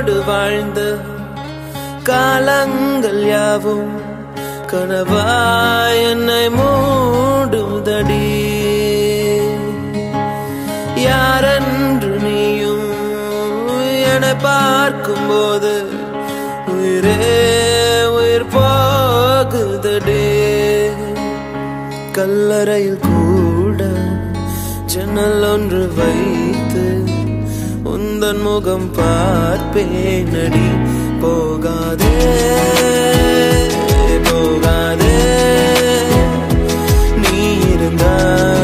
உன்னோடு வாழ்ந்த காலங்கள் யாவும் கனவாய் என்னை மூடுதடி யாரென்று நீயும் என பார்க்கும்போது உயிரே உயிர் போகுதடே கல்லறையில் கூட ஜன்னல் ஒன்று வைத்து உந்தன் முகம் பார்ப்பேனடி போகாதே போகாதே நீ இருந்தால்